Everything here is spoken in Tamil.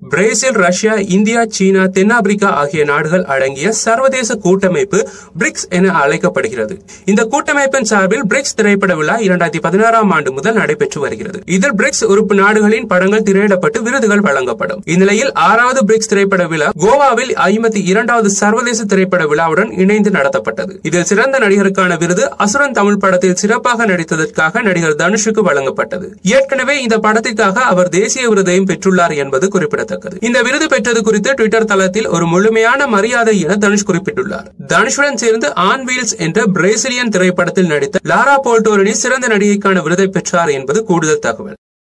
பிரேசில் ரஷ்யா இந்தியா சீனா தென்னாப்பிரிக்கா ஆகிய நாடுகள் அடங்கிய சர்வதேச கூட்டமைப்பு பிரிக்ஸ் என அழைக்கப்படுகிறது இந்த கூட்டமைப்பின் சார்பில் பிரிக்ஸ் திரைப்பட விழா இரண்டாயிரத்தி பதினாறாம் ஆண்டு முதல் நடைபெற்று வருகிறது இதில் பிரிக்ஸ் உறுப்பு நாடுகளின் படங்கள் திரையிடப்பட்டு விருதுகள் வழங்கப்படும் இந்நிலையில் ஆறாவது பிரிக்ஸ் திரைப்பட விழா கோவாவில் ஐம்பத்தி இரண்டாவது சர்வதேச திரைப்பட விழாவுடன் இணைந்து நடத்தப்பட்டது இதில் சிறந்த நடிகருக்கான விருது அசுரன் தமிழ் படத்தில் சிறப்பாக நடித்ததற்காக நடிகர் தனுஷுக்கு வழங்கப்பட்டது ஏற்கனவே இந்த படத்திற்காக அவர் தேசிய விருதையும் பெற்றுள்ளார் என்பது குறிப்பிடத்தக்கது இந்த விருது பெற்றது குறித்து ட்விட்டர் தளத்தில் ஒரு முழுமையான மரியாதை என தனுஷ் குறிப்பிட்டுள்ளார் தனுஷுடன் சேர்ந்து ஆன் வீல்ஸ் என்ற பிரேசிலியன் திரைப்படத்தில் நடித்த லாரா போல்டோரினி சிறந்த நடிகைக்கான விருதை பெற்றார் என்பது கூடுதல் தகவல்